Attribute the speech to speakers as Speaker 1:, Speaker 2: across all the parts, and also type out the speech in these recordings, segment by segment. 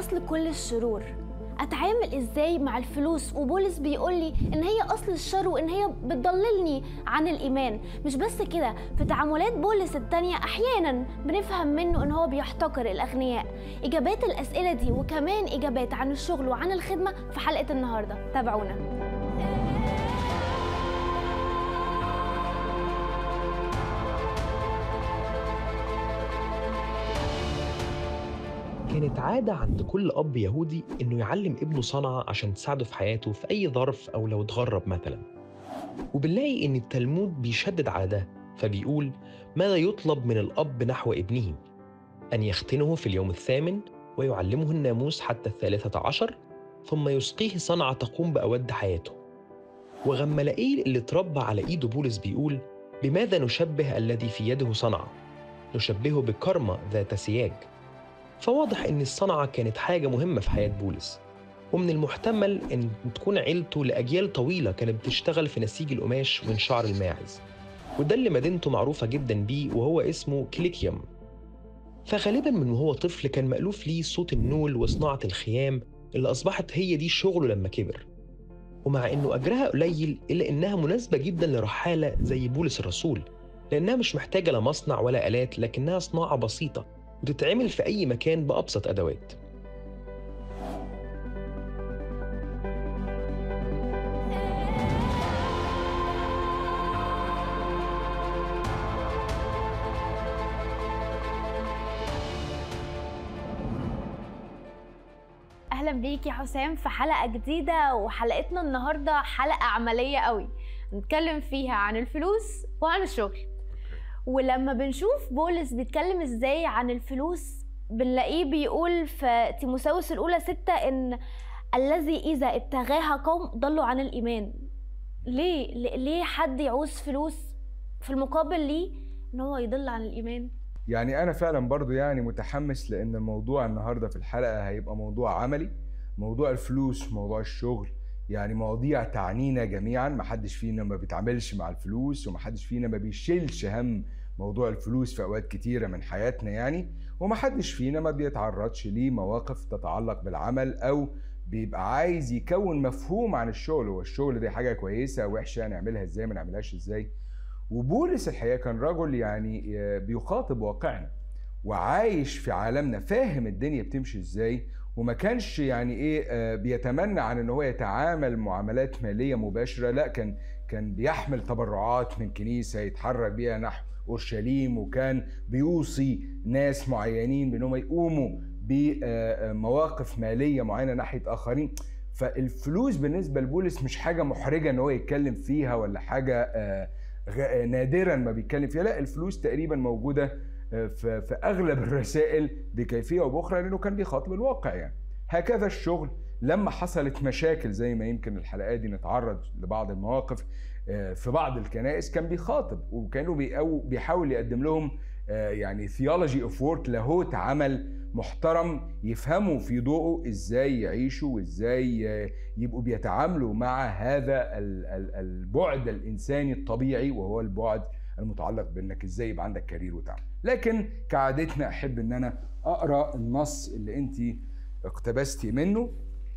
Speaker 1: اصل كل الشرور اتعامل ازاي مع الفلوس وبولس بيقول لي ان هي اصل الشر وان هي بتضللني عن الايمان مش بس كده في تعاملات بولس التانية احيانا بنفهم منه ان هو بيحتقر الاغنياء اجابات الاسئله دي وكمان اجابات عن الشغل وعن الخدمه في حلقه النهارده تابعونا
Speaker 2: كانت عادة عند كل أب يهودي إنه يعلم ابنه صنعة عشان تساعده في حياته في أي ظرف أو لو اتغرب مثلا وبنلاقي إن التلمود بيشدد على ده فبيقول ماذا يطلب من الأب نحو ابنه أن يختنه في اليوم الثامن ويعلمه الناموس حتى الثالثة عشر ثم يسقيه صنعة تقوم بأود حياته وغملائيل اللي اتربى على إيده بولس بيقول بماذا نشبه الذي في يده صنعة نشبهه بكرمة ذات سياج فواضح إن الصنعة كانت حاجة مهمة في حياة بولس ومن المحتمل إن تكون عيلته لأجيال طويلة كانت بتشتغل في نسيج القماش من شعر الماعز وده اللي مدينته معروفة جدا بيه وهو اسمه كليكيوم فغالبا من وهو طفل كان مألوف ليه صوت النول وصناعة الخيام اللي أصبحت هي دي شغله لما كبر ومع إنه أجرها قليل إلا إنها مناسبة جدا لرحالة زي بولس الرسول لأنها مش محتاجة لا مصنع ولا آلات لكنها صناعة بسيطة وتتعمل في أي مكان بأبسط أدوات
Speaker 1: اهلا بيك يا حسام في حلقه جديده وحلقتنا النهارده حلقه عمليه قوي نتكلم فيها عن الفلوس وعن الشغل ولما بنشوف بولس بيتكلم ازاي عن الفلوس بنلاقيه بيقول في تيموساوس الاولى ستة ان الذي اذا ابتغاها قوم ضلوا عن الايمان ليه ليه حد يعوز فلوس في المقابل ليه ان هو يضل عن الايمان
Speaker 3: يعني انا فعلا برضو يعني متحمس لان الموضوع النهارده في الحلقه هيبقى موضوع عملي موضوع الفلوس موضوع الشغل يعني مواضيع تعنينا جميعا محدش فينا ما بيتعاملش مع الفلوس ومحدش فينا ما بيشيلش هم موضوع الفلوس في اوقات كتيره من حياتنا يعني ومحدش فينا ما بيتعرضش ليه مواقف تتعلق بالعمل او بيبقى عايز يكون مفهوم عن الشغل هو الشغل دي حاجه كويسه وحشه نعملها ازاي ما نعملهاش ازاي وبولس الحقيقه كان رجل يعني بيخاطب واقعنا وعايش في عالمنا فاهم الدنيا بتمشي ازاي وما كانش يعني ايه بيتمنى عن ان هو يتعامل معاملات ماليه مباشره لا كان كان بيحمل تبرعات من كنيسه يتحرك بيها نحو اورشليم وكان بيوصي ناس معينين بانهم يقوموا بمواقف ماليه معينه ناحيه اخرين فالفلوس بالنسبه لبولس مش حاجه محرجه ان هو يتكلم فيها ولا حاجه نادرا ما بيتكلم فيها لا الفلوس تقريبا موجوده في اغلب الرسائل بكيفيه او باخرى لانه كان بيخاطب الواقع يعني هكذا الشغل لما حصلت مشاكل زي ما يمكن الحلقات دي نتعرض لبعض المواقف في بعض الكنائس كان بيخاطب وكانوا بيحاول يقدم لهم يعني ثيولوجي اوف وورك لاهوت عمل محترم يفهموا في ضوءه ازاي يعيشوا وازاي يبقوا بيتعاملوا مع هذا البعد الانساني الطبيعي وهو البعد المتعلق بانك ازاي يبقى عندك كارير وتعمل لكن كعادتنا احب ان انا اقرا النص اللي انت اقتبستي منه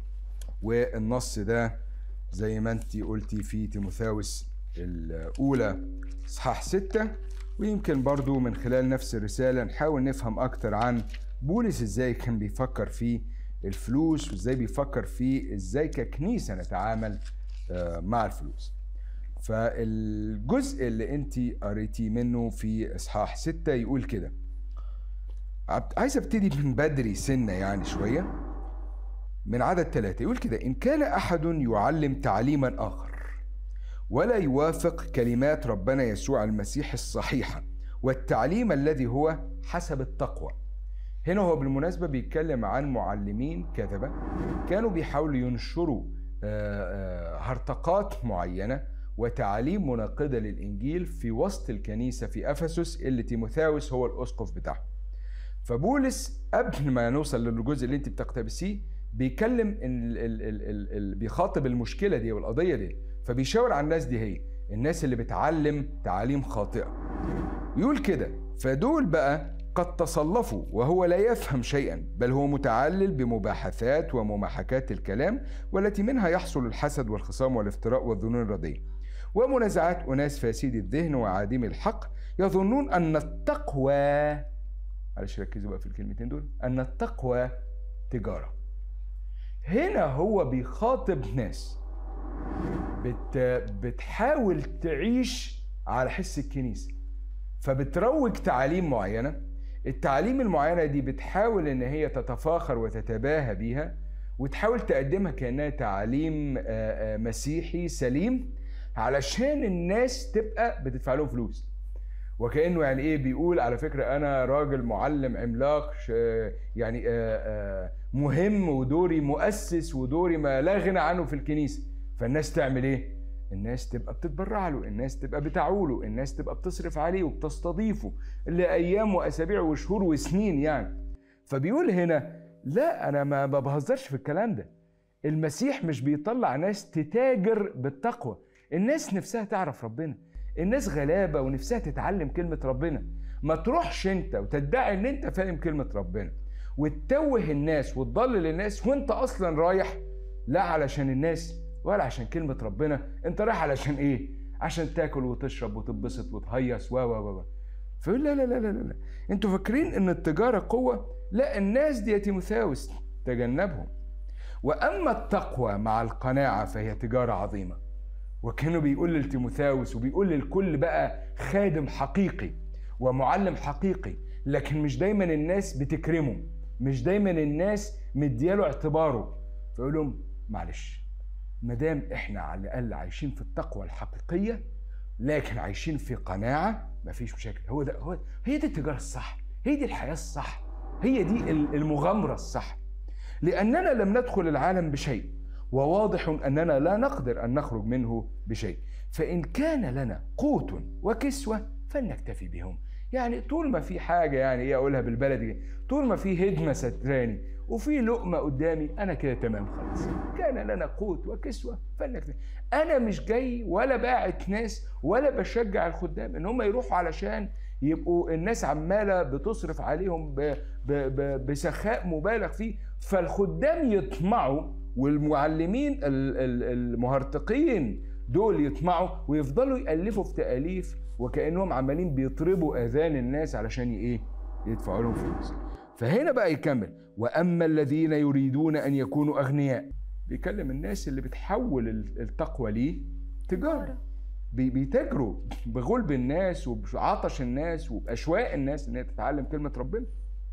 Speaker 3: والنص ده زي ما انت قلتي في تيموثاوس الاولى اصحاح ستة ويمكن برضو من خلال نفس الرسالة نحاول نفهم أكتر عن بولس إزاي كان بيفكر في الفلوس وإزاي بيفكر في إزاي ككنيسة نتعامل مع الفلوس فالجزء اللي انت قريتيه منه في اصحاح ستة يقول كده عايز ابتدي من بدري سنة يعني شوية من عدد ثلاثة يقول كده إن كان أحد يعلم تعليما آخر ولا يوافق كلمات ربنا يسوع المسيح الصحيحة والتعليم الذي هو حسب التقوى هنا هو بالمناسبة بيتكلم عن معلمين كذبة كانوا بيحاولوا ينشروا هرطقات معينة وتعاليم مناقضة للإنجيل في وسط الكنيسة في أفسس اللي تيموثاوس هو الأسقف بتاعها فبولس قبل ما نوصل للجزء اللي انت بتقتبسيه بيكلم ال ال ال ال ال بيخاطب المشكله دي والقضيه دي فبيشاور على الناس دي هي الناس اللي بتعلم تعاليم خاطئه يقول كده فدول بقى قد تصلفوا وهو لا يفهم شيئا بل هو متعلل بمباحثات ومماحكات الكلام والتي منها يحصل الحسد والخصام والافتراء والظنون الرديئة ومنازعات أناس فاسدي الذهن وعادمي الحق يظنون أن التقوى معلش ركزوا بقى في الكلمتين دول أن التقوى تجارة هنا هو بيخاطب ناس بت بتحاول تعيش على حس الكنيسة فبتروج تعاليم معينة التعاليم المعينة دي بتحاول إن هي تتفاخر وتتباهى بيها وتحاول تقدمها كأنها تعاليم آه، آه، مسيحي سليم علشان الناس تبقى بتدفع لهم فلوس وكانه يعني ايه بيقول على فكره انا راجل معلم عملاق ش- يعني آه، آه، مهم ودوري مؤسس ودوري ما لا غنى عنه في الكنيسه فالناس تعمل ايه الناس تبقى بتتبرع له الناس تبقى بتعوله الناس تبقى بتصرف عليه وبتستضيفه لايام واسابيع وشهور وسنين يعني فبيقول هنا لا انا ما ما بهزرش في الكلام ده المسيح مش بيطلع ناس تتاجر بالتقوى الناس نفسها تعرف ربنا الناس غلابه ونفسها تتعلم كلمه ربنا ما تروحش انت وتدعي ان انت فاهم كلمه ربنا وتتوه الناس وتضلل الناس وانت اصلا رايح لا علشان الناس ولا عشان كلمه ربنا انت رايح علشان ايه عشان تاكل وتشرب وتتبسط وتهيص و و و فيقول لا لا لا لا لا انتوا فاكرين ان التجاره قوه لا الناس دي يا تيموثاوس تجنبهم واما التقوى مع القناعه فهي تجاره عظيمه وكانه بيقول لتيموثاوس وبيقول للكل بقى خادم حقيقي ومعلم حقيقي لكن مش دايما الناس بتكرمه مش دايما الناس مدياله اعتباره فيقول لهم معلش ما دام احنا على الاقل عايشين في التقوى الحقيقيه لكن عايشين في قناعه مفيش مشاكل هو ده هو هي دي التجاره الصح هي دي الحياه الصح هي دي المغامره الصح لاننا لم ندخل العالم بشيء وواضح اننا لا نقدر ان نخرج منه بشيء فان كان لنا قوت وكسوه فلنكتفي بهم يعني طول ما في حاجه يعني ايه اقولها بالبلدي طول ما في هدمه ستراني وفي لقمه قدامي انا كده تمام خلاص كان لنا قوت وكسوه فلنكتفي انا مش جاي ولا باعت ناس ولا بشجع الخدام ان هم يروحوا علشان يبقوا الناس عماله بتصرف عليهم ب ب ب بسخاء مبالغ فيه فالخدام يطمعوا والمعلمين ال- ال- المهرطقين دول يطمعوا ويفضلوا يألفوا في تأليف وكأنهم عمالين بيطربوا آذان الناس علشان ايه يدفعوا لهم فلوس فهنا بقى يكمل وأما الذين يريدون أن يكونوا أغنياء بيكلم الناس اللي بتحول ال- التقوى ليه تجارة بي- بيتاجروا بغلب الناس وبعطش الناس وبأشواق الناس إن هي تتعلم كلمة ربنا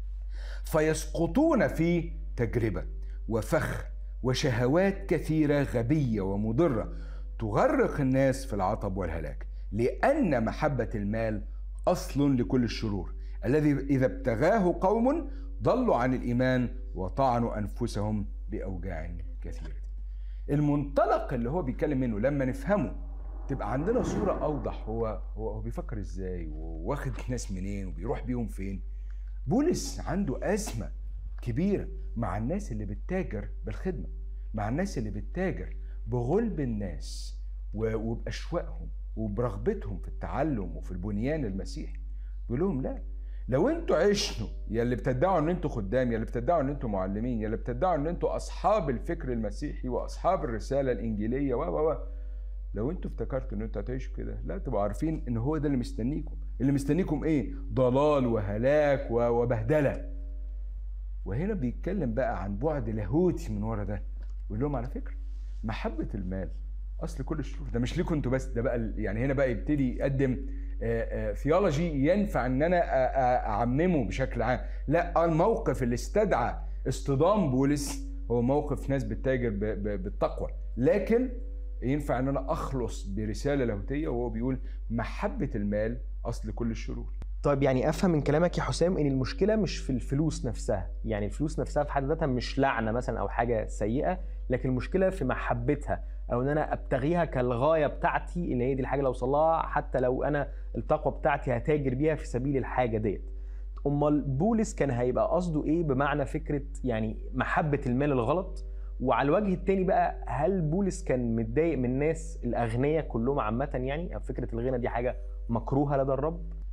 Speaker 3: فيسقطون في تجربة وفخ وشهوات كثيرة غبية ومضرة تغرق الناس في العطب والهلاك لأن محبة المال أصل لكل الشرور الذي إذا ابتغاه قوم ضلوا عن الإيمان وطعنوا أنفسهم بأوجاع كثيرة المنطلق اللي هو بيتكلم منه لما نفهمه تبقى عندنا صورة أوضح هو هو, هو بيفكر إزاي وواخد ناس منين وبيروح بيهم فين بولس عنده أزمة كبيرة مع الناس اللي بتتاجر بالخدمة مع الناس اللي بتتاجر بغلب الناس و- وبأشواقهم وبرغبتهم في التعلم وفي البنيان المسيحي بيقول لهم لا لو انتوا عشتوا يا اللي بتدعوا ان انتوا خدام يا اللي بتدعوا ان انتوا معلمين يا اللي بتدعوا ان انتوا اصحاب الفكر المسيحي واصحاب الرساله الانجيليه و و و لو انتوا افتكرتوا ان انتوا هتعيشوا كده لا تبقوا عارفين ان هو ده اللي مستنيكم اللي مستنيكم ايه ضلال وهلاك و- وبهدله وهنا بيتكلم بقى عن بعد لاهوتي من ورا ده يقول لهم على فكره محبه المال اصل كل الشرور ده مش ليكم انتوا بس ده بقى ال- يعني هنا بقى يبتدي يقدم ثيولوجي ينفع ان انا أ- أ- اعممه بشكل عام لا الموقف اللي استدعى اصطدام بولس هو موقف ناس بتتاجر ب- ب- بالتقوى لكن ينفع ان انا اخلص برساله لاهوتيه وهو بيقول محبه المال اصل كل الشرور
Speaker 2: طيب يعني افهم من كلامك يا حسام ان المشكله مش في الفلوس نفسها يعني الفلوس نفسها في حد ذاتها مش لعنه مثلا او حاجه سيئه لكن المشكله في محبتها او ان انا ابتغيها كالغايه بتاعتي اللي هي دي الحاجه اللي اوصل لها حتى لو انا التقوى بتاعتي هتاجر بيها في سبيل الحاجه ديت امال بولس كان هيبقى قصده ايه بمعنى فكره يعني محبه المال الغلط وعلى الوجه التاني بقى هل بولس كان متضايق من الناس الاغنياء كلهم عامه يعني أو فكره الغنى دي حاجه مكروهه لدى الرب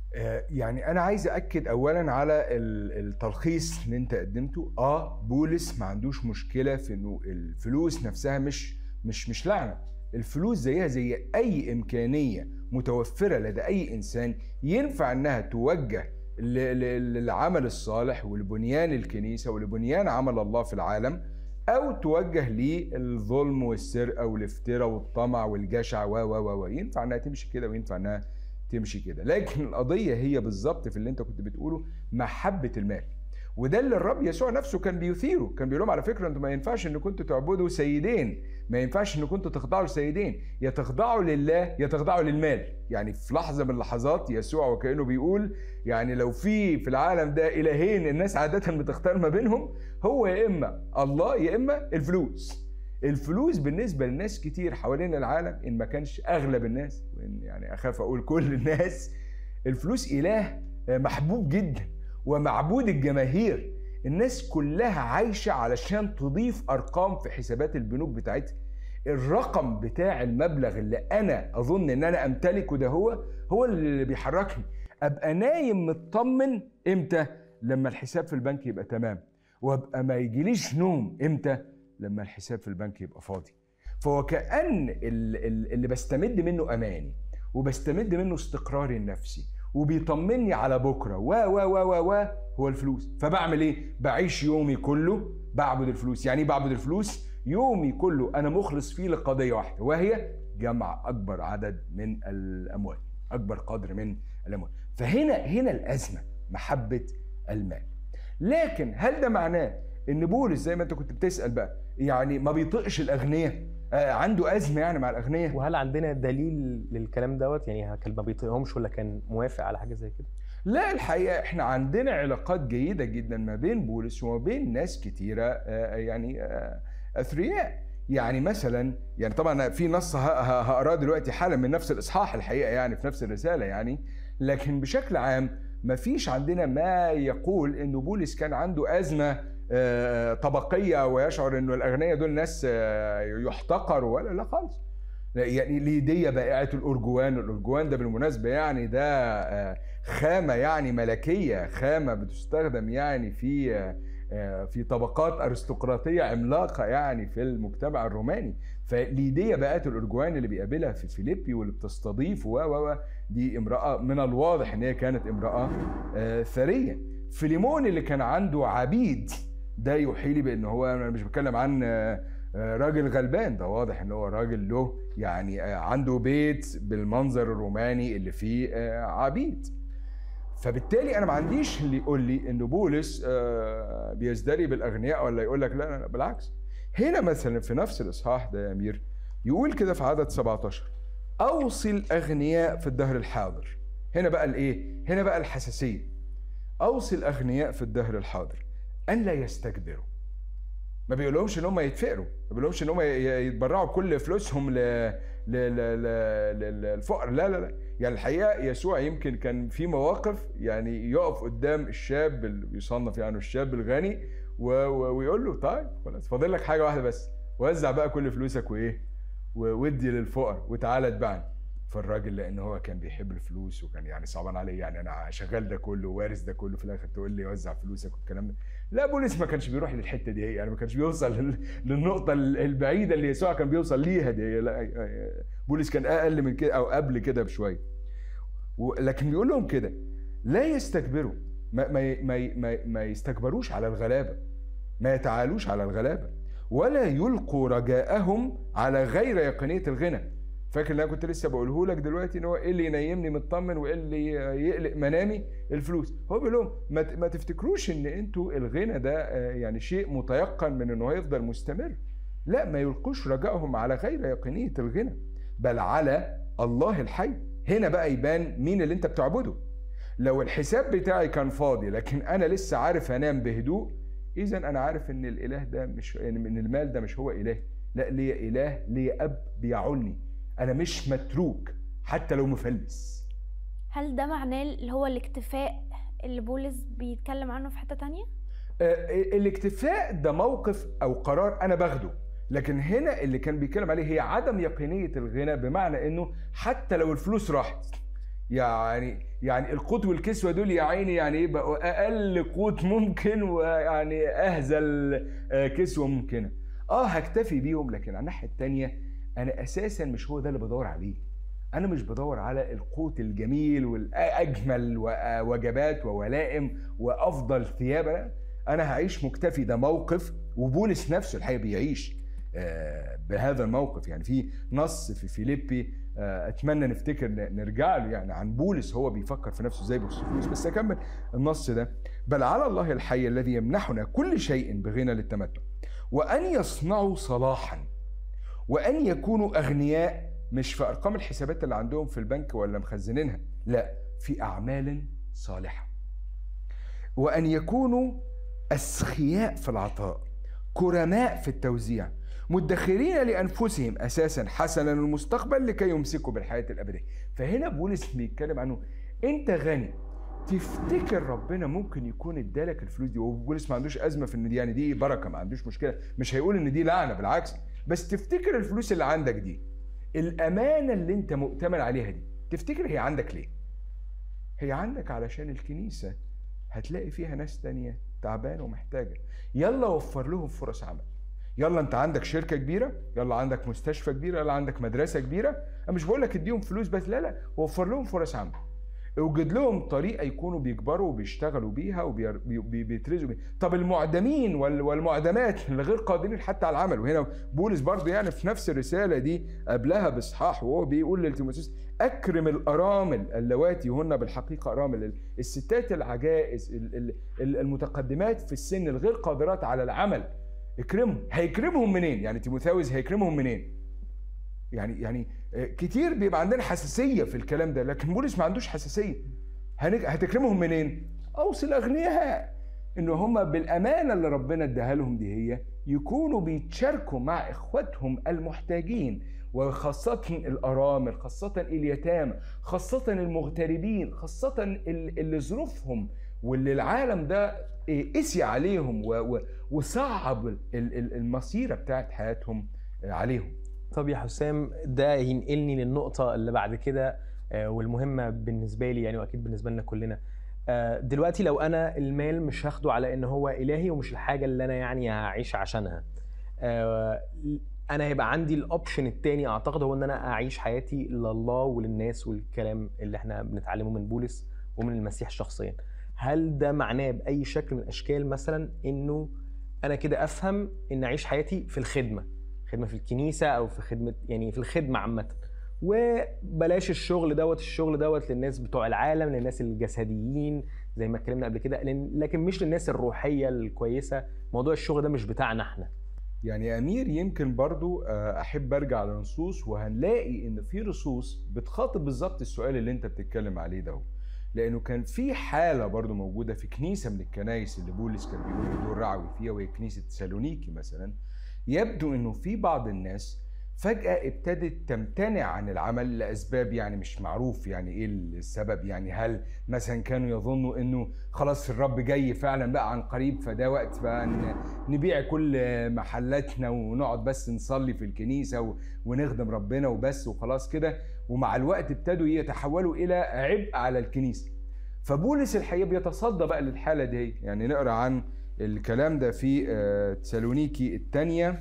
Speaker 3: آه، يعني انا عايز اكد اولا على ال- التلخيص اللي انت قدمته اه بولس ما عندوش مشكله في انه الفلوس نفسها مش مش مش لعنه الفلوس زيها زي اي امكانيه متوفره لدى اي انسان ينفع انها توجه ل- ل- للعمل الصالح ولبنيان الكنيسه ولبنيان عمل الله في العالم او توجه للظلم والسرقه والافتراء والطمع والجشع و و و و ينفع انها تمشي كده وينفع انها تمشي كده لكن القضيه هي بالظبط في اللي انت كنت بتقوله محبه المال وده اللي الرب يسوع نفسه كان بيثيره كان بيقول لهم على فكره انتوا ما ينفعش ان كنتوا تعبدوا سيدين ما ينفعش ان كنتوا تخضعوا لسيدين يا تخضعوا لله يا تخضعوا للمال يعني في لحظه من اللحظات يسوع وكانه بيقول يعني لو في في العالم ده الهين الناس عاده بتختار ما بينهم هو يا اما الله يا اما الفلوس الفلوس بالنسبه لناس كتير حوالين العالم ان ما كانش اغلب الناس وإن يعني اخاف اقول كل الناس الفلوس اله محبوب جدا ومعبود الجماهير الناس كلها عايشه علشان تضيف ارقام في حسابات البنوك بتاعتها الرقم بتاع المبلغ اللي انا اظن ان انا امتلكه ده هو هو اللي بيحركني ابقى نايم مطمن امتى لما الحساب في البنك يبقى تمام وابقى ما يجيليش نوم امتى لما الحساب في البنك يبقى فاضي فهو كأن ال- ال- اللي بستمد منه أماني وبستمد منه استقراري النفسي وبيطمني على بكرة و و و و و هو الفلوس فبعمل ايه؟ بعيش يومي كله بعبد الفلوس يعني ايه بعبد الفلوس؟ يومي كله أنا مخلص فيه لقضية واحدة وهي جمع أكبر عدد من الأموال أكبر قدر من الأموال فهنا هنا الأزمة محبة المال لكن هل ده معناه ان بولس زي ما انت كنت بتسال بقى يعني ما بيطقش الاغنياء آه عنده ازمه يعني مع الاغنياء
Speaker 4: وهل عندنا دليل للكلام دوت يعني كان ما بيطيقهمش ولا كان موافق على حاجه زي كده
Speaker 3: لا الحقيقه احنا عندنا علاقات جيده جدا ما بين بولس وما بين ناس كتيره آه يعني آه اثرياء يعني مثلا يعني طبعا في نص ه- ه- هقراه دلوقتي حالا من نفس الاصحاح الحقيقه يعني في نفس الرساله يعني لكن بشكل عام ما فيش عندنا ما يقول انه بولس كان عنده ازمه آه، طبقيه ويشعر انه الاغنياء دول ناس آه، يحتقروا ولا لا خالص لا، يعني ليدية بائعة الأرجوان الأرجوان ده بالمناسبة يعني ده آه، خامة يعني ملكية خامة بتستخدم يعني في آه، آه، في طبقات أرستقراطية عملاقة يعني في المجتمع الروماني فليدية بائعة الأرجوان اللي بيقابلها في فيليبي واللي بتستضيف و و و دي امرأة من الواضح إن هي كانت امرأة آه، ثرية فيليمون اللي كان عنده عبيد ده يوحي لي بان هو انا مش بتكلم عن آه، آه، راجل غلبان ده واضح ان هو راجل له يعني آه، عنده بيت بالمنظر الروماني اللي فيه آه، عبيد فبالتالي انا ما عنديش اللي يقول لي ان بولس آه، بيزدري بالاغنياء ولا يقول لك لا لا لا بالعكس هنا مثلا في نفس الاصحاح ده يا امير يقول كده في عدد 17 اوصي الاغنياء في الدهر الحاضر هنا بقى الايه هنا بقى الحساسيه اوصي الاغنياء في الدهر الحاضر ان لا يستكبروا ما بيقولهمش ان هم يتفقروا ما بيقولهمش ان هم ي- يتبرعوا كل فلوسهم ل ل ل ل- ل- للفقر لا لا لا يعني الحقيقه يسوع يمكن كان في مواقف يعني يقف قدام الشاب اللي بيصنف يعني الشاب الغني و- و- ويقول له طيب خلاص فاضل لك حاجه واحده بس وزع بقى كل فلوسك وايه و- وادي للفقر وتعالى اتبعني فالراجل لان هو كان بيحب الفلوس وكان يعني صعبان عليه يعني انا شغال ده كله وارث ده كله في الاخر تقول لي وزع فلوسك والكلام ده لا بولس ما كانش بيروح للحته دي يعني ما كانش بيوصل لل- للنقطه البعيده اللي يسوع كان بيوصل ليها دي لا بولس كان اقل من كده او قبل كده بشويه و- لكن بيقول لهم كده لا يستكبروا ما ما ما ما, ما يستكبروش على الغلابه ما يتعالوش على الغلابه ولا يلقوا رجاءهم على غير يقينيه الغنى فاكر اللي انا كنت لسه بقوله لك دلوقتي ان هو ايه اللي ينيمني مطمن وايه اللي يقلق منامي الفلوس هو بيقول لهم ما ت- ما تفتكروش ان انتوا الغنى ده آه، يعني شيء متيقن من انه هيفضل مستمر لا ما يلقوش رجائهم على غير يقينيه الغنى بل على الله الحي هنا بقى يبان مين اللي انت بتعبده لو الحساب بتاعي كان فاضي لكن انا لسه عارف انام بهدوء اذا انا عارف ان الاله ده مش ان المال ده مش هو اله لا ليا اله ليا اب بيعولني انا مش متروك حتى لو مفلس
Speaker 1: هل ده معناه اللي هو الاكتفاء اللي بولس بيتكلم عنه في حتة تانية؟
Speaker 3: آه، الاكتفاء ده موقف او قرار انا باخده لكن هنا اللي كان بيتكلم عليه هي عدم يقينيه الغنى بمعنى انه حتى لو الفلوس راحت يعني يعني القوت والكسوه دول يا عيني يعني ايه بقوا اقل قوت ممكن ويعني اهزل آه، كسوه ممكنه اه هكتفي بيهم لكن على الناحيه التانيه انا اساسا مش هو ده اللي بدور عليه انا مش بدور على القوت الجميل والاجمل وجبات وولائم وافضل ثياب انا هعيش مكتفي ده موقف وبولس نفسه الحقيقه بيعيش آه، بهذا الموقف يعني في نص في فيليبي آه، اتمنى نفتكر نرجع له يعني عن بولس هو بيفكر في نفسه ازاي بخصوص الفلوس بس اكمل النص ده بل على الله الحي الذي يمنحنا كل شيء بغنى للتمتع وان يصنعوا صلاحا وان يكونوا اغنياء مش في ارقام الحسابات اللي عندهم في البنك ولا مخزنينها لا في اعمال صالحه وان يكونوا اسخياء في العطاء كرماء في التوزيع مدخرين لانفسهم اساسا حسنا المستقبل لكي يمسكوا بالحياه الابديه فهنا بولس بيتكلم عنه انت غني تفتكر ربنا ممكن يكون ادالك الفلوس دي وبولس ما عندوش ازمه في ان دي يعني دي بركه ما عندوش مشكله مش هيقول ان دي لعنه بالعكس بس تفتكر الفلوس اللي عندك دي الامانه اللي انت مؤتمن عليها دي تفتكر هي عندك ليه هي عندك علشان الكنيسه هتلاقي فيها ناس تانية تعبانه ومحتاجه يلا وفر لهم فرص عمل يلا انت عندك شركه كبيره يلا عندك مستشفى كبيره يلا عندك مدرسه كبيره انا مش بقول لك اديهم فلوس بس لا لا وفر لهم فرص عمل اوجد لهم طريقه يكونوا بيكبروا وبيشتغلوا بيها وبيترزوا بيها طب المعدمين والمعدمات اللي غير قادرين حتى على العمل وهنا بولس برضه يعني في نفس الرساله دي قبلها باصحاح وهو بيقول لتيموثاوس اكرم الارامل اللواتي هن بالحقيقه ارامل الستات العجائز المتقدمات في السن الغير قادرات على العمل اكرمهم هيكرمهم منين يعني تيموثاوس هيكرمهم منين يعني يعني آه، كتير بيبقى عندنا حساسيه في الكلام ده لكن بولس ما عندوش حساسيه هتكرمهم منين اوصل اغنياء ان هم بالامانه اللي ربنا اداها لهم دي هي يكونوا بيتشاركوا مع اخواتهم المحتاجين وخاصة الأرامل خاصة اليتامى خاصة المغتربين خاصة اللي ظروفهم واللي العالم ده قسي عليهم وصعب المسيرة بتاعت حياتهم عليهم
Speaker 4: طب يا حسام ده ينقلني للنقطة اللي بعد كده آه، والمهمة بالنسبة لي يعني وأكيد بالنسبة لنا كلنا آه، دلوقتي لو أنا المال مش هاخده على إن هو إلهي ومش الحاجة اللي أنا يعني هعيش عشانها آه، انا هيبقى عندي الاوبشن التاني اعتقد هو ان انا اعيش حياتي لله وللناس والكلام اللي احنا بنتعلمه من بولس ومن المسيح شخصيا هل ده معناه باي شكل من الاشكال مثلا انه انا كده افهم ان اعيش حياتي في الخدمه خدمه في الكنيسه او في خدمه يعني في الخدمه عامه وبلاش الشغل دوت الشغل دوت للناس بتوع العالم للناس الجسديين زي ما اتكلمنا قبل كده لكن مش للناس الروحيه الكويسه موضوع الشغل ده مش بتاعنا احنا
Speaker 3: يعني امير يمكن برضو آه، احب ارجع لنصوص وهنلاقي ان في رصوص بتخاطب بالظبط السؤال اللي انت بتتكلم عليه ده لانه كان في حاله برضو موجوده في كنيسه من الكنايس اللي بولس كان بيقول دور رعوي فيها وهي كنيسه سالونيكي مثلا يبدو انه في بعض الناس فجأة ابتدت تمتنع عن العمل لأسباب يعني مش معروف يعني إيه السبب يعني هل مثلا كانوا يظنوا إنه خلاص الرب جاي فعلا بقى عن قريب فده وقت بقى نبيع كل محلاتنا ونقعد بس نصلي في الكنيسة ونخدم ربنا وبس وخلاص كده ومع الوقت ابتدوا يتحولوا إلى عبء على الكنيسة فبولس الحقيقة بيتصدى بقى للحالة دي يعني نقرأ عن الكلام ده في آه، تسالونيكي الثانية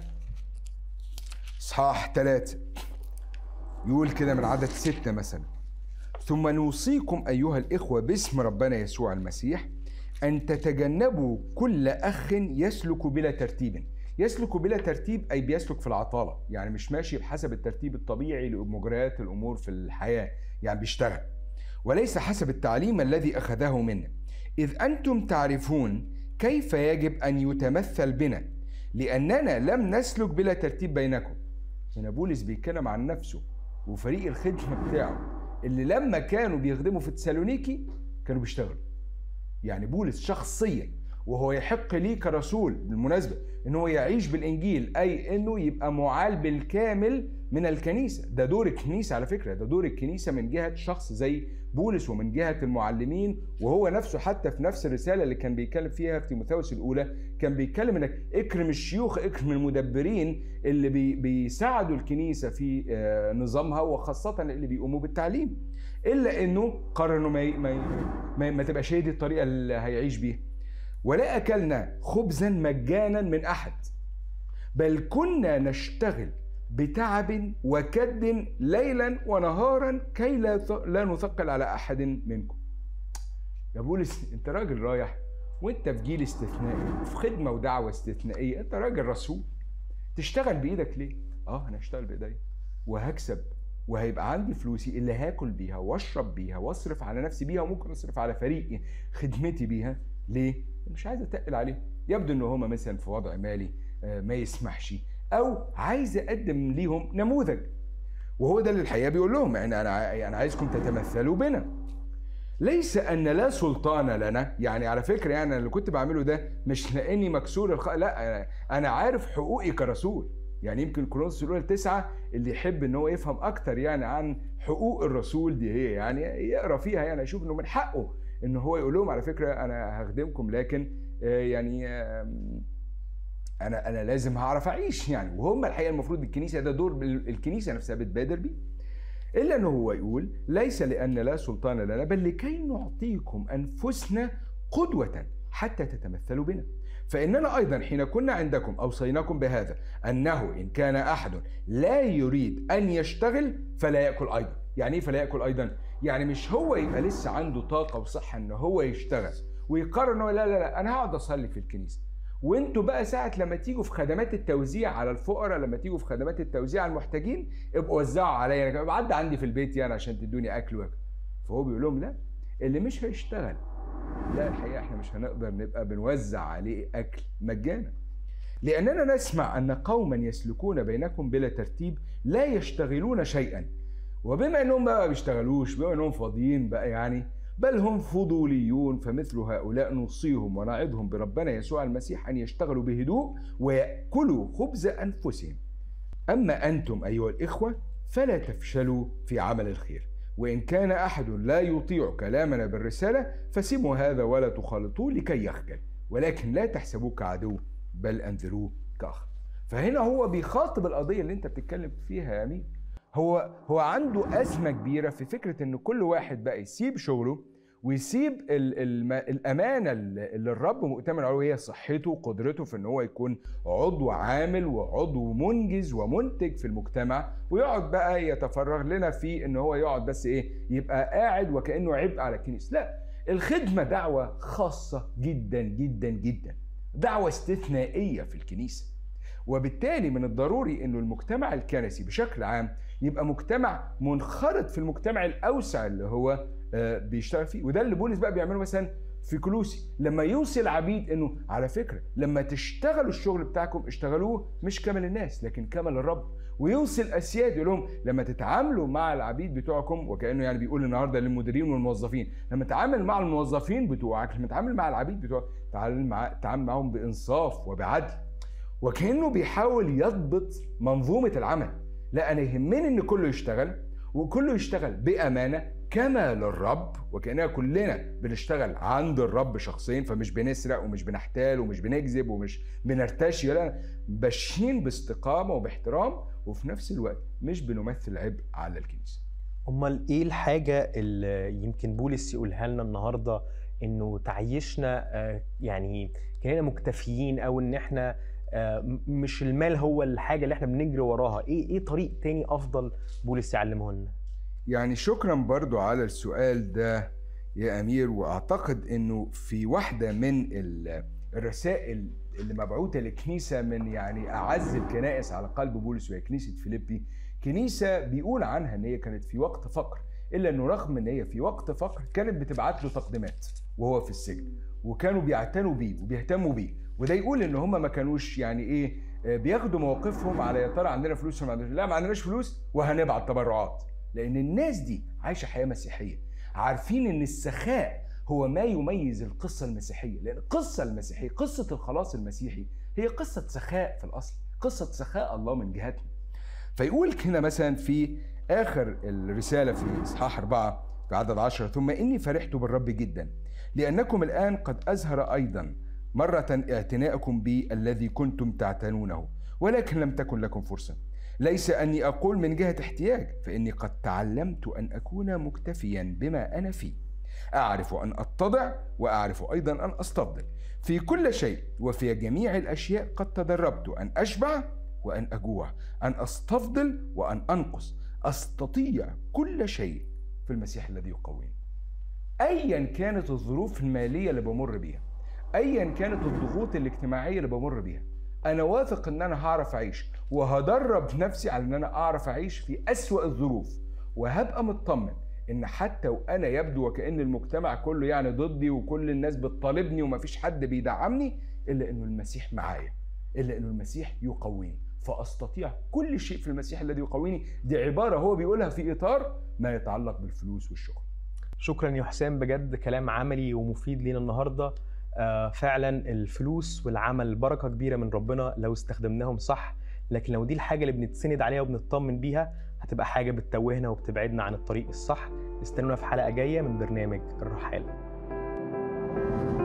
Speaker 3: اصحاح ثلاثة يقول كده من عدد ستة مثلا ثم نوصيكم أيها الإخوة باسم ربنا يسوع المسيح أن تتجنبوا كل أخ يسلك بلا ترتيب يسلك بلا ترتيب أي بيسلك في العطالة يعني مش ماشي بحسب الترتيب الطبيعي لمجريات الأمور في الحياة يعني بيشتغل وليس حسب التعليم الذي أخذه منا إذ أنتم تعرفون كيف يجب أن يتمثل بنا لأننا لم نسلك بلا ترتيب بينكم هنا بولس بيتكلم عن نفسه وفريق الخدمه بتاعه اللي لما كانوا بيخدموا في تسالونيكي كانوا بيشتغلوا يعني بولس شخصيا وهو يحق ليه كرسول بالمناسبه ان هو يعيش بالانجيل اي انه يبقى معال بالكامل من الكنيسه ده دور الكنيسه على فكره ده دور الكنيسه من جهه شخص زي بولس ومن جهه المعلمين وهو نفسه حتى في نفس الرساله اللي كان بيتكلم فيها في تيموثاوس الاولى كان بيتكلم انك اكرم الشيوخ اكرم المدبرين اللي بي بيساعدوا الكنيسه في آه، نظامها وخاصه اللي بيقوموا بالتعليم الا انه قرر انه ما ما ما, ما تبقاش هي دي الطريقه اللي هيعيش بيها ولا اكلنا خبزا مجانا من احد بل كنا نشتغل بتعب وكد ليلا ونهارا كي لا ث- لا نثقل على احد منكم يا بولس انت راجل رايح وانت في جيل استثنائي في خدمه ودعوه استثنائيه انت راجل رسول تشتغل بايدك ليه اه انا هشتغل بايديا وهكسب وهيبقى عندي فلوسي اللي هاكل بيها واشرب بيها واصرف على نفسي بيها وممكن اصرف على فريقي خدمتي بيها ليه مش عايز اتقل عليهم يبدو ان هما مثلا في وضع مالي آه، ما يسمحش او عايز اقدم ليهم نموذج وهو ده اللي الحقيقه بيقول لهم يعني انا ع- انا عايزكم تتمثلوا بنا ليس ان لا سلطان لنا يعني على فكره يعني أنا اللي كنت بعمله ده مش لاني مكسور الخ... لا أنا- انا عارف حقوقي كرسول يعني يمكن كورنثوس الاولى تسعة اللي يحب ان هو يفهم اكتر يعني عن حقوق الرسول دي هي يعني يقرا فيها يعني يشوف انه من حقه ان هو يقول لهم على فكره انا هخدمكم لكن آه، يعني آم، انا انا لازم هعرف اعيش يعني وهم الحقيقه المفروض الكنيسه ده دور الكنيسه نفسها بتبادر بيه الا انه هو يقول ليس لان لا سلطان لنا بل لكي نعطيكم انفسنا قدوه حتى تتمثلوا بنا فاننا ايضا حين كنا عندكم اوصيناكم بهذا انه ان كان احد لا يريد ان يشتغل فلا ياكل ايضا يعني ايه فلا ياكل ايضا يعني مش هو يبقى لسه عنده طاقه وصحه ان هو يشتغل ويقرر انه لا لا لا انا هقعد اصلي في الكنيسه وانتوا بقى ساعة لما تيجوا في خدمات التوزيع على الفقراء لما تيجوا في خدمات التوزيع على المحتاجين ابقوا وزعوا عليا انا بعد عندي في البيت يعني عشان تدوني اكل واكل فهو بيقول لهم لا اللي مش هيشتغل لا الحقيقه احنا مش هنقدر نبقى بنوزع عليه اكل مجانا لاننا نسمع ان قوما يسلكون بينكم بلا ترتيب لا يشتغلون شيئا وبما انهم بقى ما بيشتغلوش بما انهم فاضيين بقى يعني بل هم فضوليون فمثل هؤلاء نوصيهم ونعظهم بربنا يسوع المسيح ان يشتغلوا بهدوء وياكلوا خبز انفسهم اما انتم ايها الاخوه فلا تفشلوا في عمل الخير وان كان احد لا يطيع كلامنا بالرساله فسموا هذا ولا تخالطوه لكي يخجل ولكن لا تحسبوه كعدو بل انذروه كاخ فهنا هو بيخاطب القضيه اللي انت بتتكلم فيها يا امين هو هو عنده ازمه كبيره في فكره ان كل واحد بقى يسيب شغله ويسيب ال ال الامانه اللي اللي الرب مؤتمن عليه وهي صحته وقدرته في ان هو يكون عضو عامل وعضو منجز ومنتج في المجتمع ويقعد بقى يتفرغ لنا في ان هو يقعد بس ايه يبقى قاعد وكانه عبء على الكنيسه لا الخدمه دعوه خاصه جدا جدا جدا دعوه استثنائيه في الكنيسه وبالتالي من الضروري انه المجتمع الكنسي بشكل عام يبقى مجتمع منخرط في المجتمع الاوسع اللي هو آه، بيشتغل فيه وده اللي بولس بقى بيعمله مثلا في كلوسي لما يوصي العبيد انه على فكره لما تشتغلوا الشغل بتاعكم اشتغلوه مش كامل الناس لكن كامل الرب ويوصي الاسياد يقول لهم لما تتعاملوا مع العبيد بتوعكم وكانه يعني بيقول النهارده للمديرين والموظفين لما تتعامل مع الموظفين بتوعك لما تتعامل مع العبيد بتوعك تعامل مع تعامل معاهم بانصاف وبعدل وكانه بيحاول يضبط منظومه العمل لا انا يهمني ان كله يشتغل وكله يشتغل بامانه كما للرب وكاننا كلنا بنشتغل عند الرب شخصيا فمش بنسرق ومش بنحتال ومش بنكذب ومش بنرتشي لا ماشيين باستقامه وباحترام وفي نفس الوقت مش بنمثل عبء على الكنيسه
Speaker 4: امال ايه الحاجه اللي يمكن بولس يقولها لنا النهارده انه تعيشنا آه، يعني كاننا مكتفيين او ان احنا آه، م- مش المال هو الحاجه اللي احنا بنجري وراها ايه ايه طريق تاني افضل بولس يعلمه لنا
Speaker 3: يعني شكرا برضو على السؤال ده يا أمير وأعتقد أنه في واحدة من ال- الرسائل اللي مبعوثة للكنيسة من يعني أعز الكنائس على قلب بولس وهي كنيسة فيليبي كنيسة بيقول عنها أن هي كانت في وقت فقر إلا أنه رغم أن هي في وقت فقر كانت بتبعت له تقديمات وهو في السجن وكانوا بيعتنوا بيه وبيهتموا بيه وده يقول ان هم ما كانوش يعني ايه آه، بياخدوا مواقفهم على يا ترى عندنا فلوس ولا ما عندناش لا ما عندناش فلوس وهنبعت تبرعات لان الناس دي عايشه حياه مسيحيه عارفين ان السخاء هو ما يميز القصة المسيحية لأن القصة المسيحية قصة الخلاص المسيحي هي قصة سخاء في الأصل قصة سخاء الله من جهتنا فيقول هنا مثلا في آخر الرسالة في إصحاح أربعة في عدد عشرة ثم إني فرحت بالرب جدا لأنكم الآن قد أزهر أيضا مرة اعتناءكم بي الذي كنتم تعتنونه ولكن لم تكن لكم فرصة ليس أني أقول من جهة احتياج فإني قد تعلمت أن أكون مكتفيا بما أنا فيه أعرف أن أتضع وأعرف أيضا أن أستفضل في كل شيء وفي جميع الأشياء قد تدربت أن أشبع وأن أجوع أن أستفضل وأن أنقص أستطيع كل شيء في المسيح الذي يقويني أيا كانت الظروف المالية اللي بمر بيها أيا كانت الضغوط الاجتماعية اللي بمر بيها أنا واثق إن أنا هعرف أعيش وهدرب نفسي على إن أنا أعرف أعيش في أسوأ الظروف وهبقى مطمن ان حتى وانا يبدو وكان المجتمع كله يعني ضدي وكل الناس بتطالبني ومفيش حد بيدعمني الا انه المسيح معايا الا انه المسيح يقويني فاستطيع كل شيء في المسيح الذي يقويني دي عباره هو بيقولها في اطار ما يتعلق بالفلوس والشغل
Speaker 4: شكرا يا حسام بجد كلام عملي ومفيد لينا النهارده آه، فعلا الفلوس والعمل بركه كبيره من ربنا لو استخدمناهم صح لكن لو دي الحاجه اللي بنتسند عليها وبنطمن بيها هتبقى حاجه بتتوهنا وبتبعدنا عن الطريق الصح استنونا في حلقه جايه من برنامج الرحاله